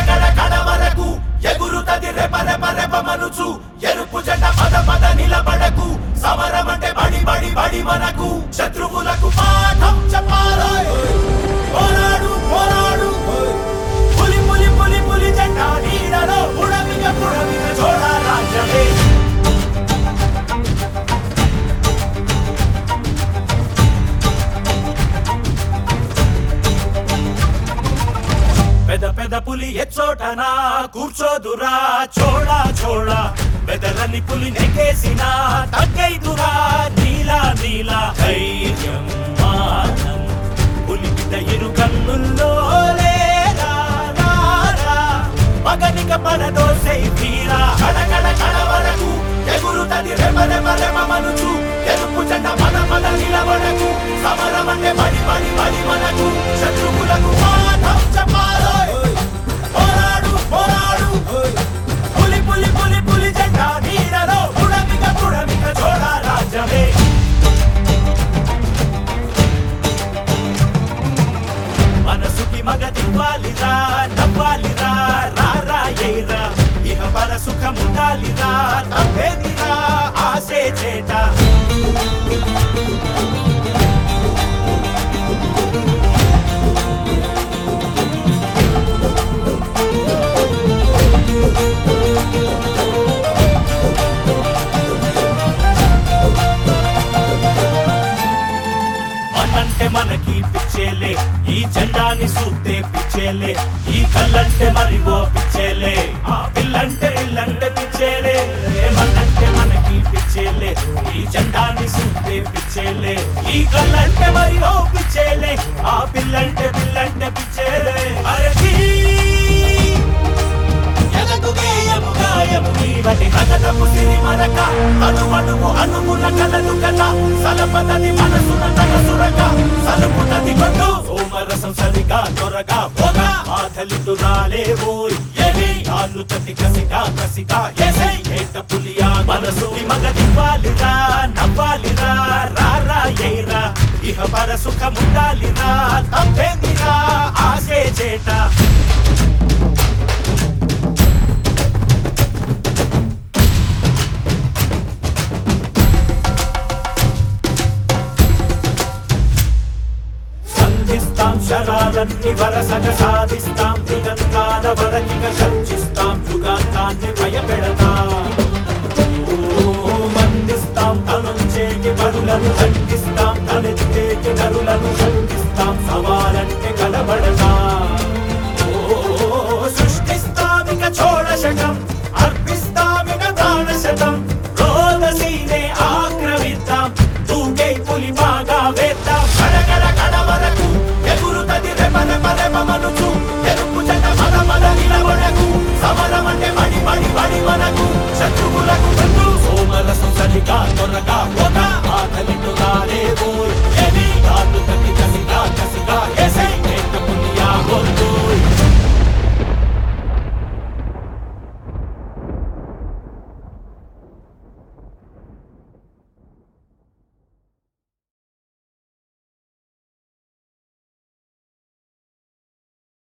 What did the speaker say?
కడగడ కడ వరకు ఎగురుతది రెప రెప రెప మనుచు ఎరుపు జెండ పద పద నిలబడకు సమరమంటే బడి బడి బడి మనకు శత్రువులకు పాఠం చెప్పాలి పోరాడు పోరాడు పులి పులి పులి పులి జెండా నీడలో పుడమిగ పుడమిగ చోళ రాజ్యమే పెద పెద పులి ఎచ్చోటనా కూర్చోదురా చోళా చోళా పెదలని పులి నెకేసిన తగ్గైదురా నీలా నీలా ధైర్యం మానం పులి బిడ్డ ఇరు కన్నుల్లో లేరా రారా మగనిక పడదోసై తీరా కడకడ కడ వరకు ఎగురుతది రెమ రెమ రెమ మనుచు ఎరుపు జెండ పద పద నిలబడకు సమరమంటే బడి బడి బడి మనకు శత్రువులకు పాఠం చెప్పాలి పోరాడు పోరాడు పులి పులి పులి పులి జెండా నీడలో పుడమిక పుడమిక చోళ రాజ్యమే మనసుకి మగదివ్వాలిరా నవ్వాలిరా రారా ఏరా ఇహ పర సుఖముండాలిరా తప్పేదిరా ఆసే చేట మనంటే మనకి పిచ్చేలే ఈ జెండాని సూతే పిచ్చేలే ఈ కళ్ళంటే మరి ఓ పిచ్చేలే ఆ పిల్లంటే ఇల్లంటే పిచ్చేలే మనంటే మనకి పిచ్చేలే ఈ జెండాని సూతే పిచ్చేలే ఈ కళ్ళంటే మరి ఓ పిచ్చేలే ఆ పిల్లంటే పిల్లంటే పిచ్చేలే అరే ధీ! ఎదకు గేయము గాయము నీవటి హగదము సిరి మరక అనుమనుము అనుమున కలదు కథ సలపదది మనసున తనసురక సలుపునది కొట్టు సోమరసం సరిగా త్వరగా పొగ ఆకలితో రాలేవోయ్ ఎహి ఆలు తతి కసిగా కసిగా ఎసై ఏట పులియా మనసుకి మగదివ్వాలిరా నవ్వాలిరా రారా ఏరా ఇహ పర సుఖముండాలిరా తప్పేందిరా ఆసే చేట సంధిస్తాం శరాలన్ని వరసగ సాధిస్తాం దిగంతాల వరకిక చర్చిస్తాం యుగాంతాన్ని భయపెడతాం ఓ, మందిస్తాం తనుంచేకి పరులను ఖండిస్తాం తలెత్తేకి నరులను శంకిస్తాం సవాలంటే కలబడతాం ఓ, సృష్టిస్తామిక చోళశకం అర్పిస్తామిక ప్రాణశతం రోదసీనే ఆక్రమిద్దాం తూగే పులి బాగా వేద్దాం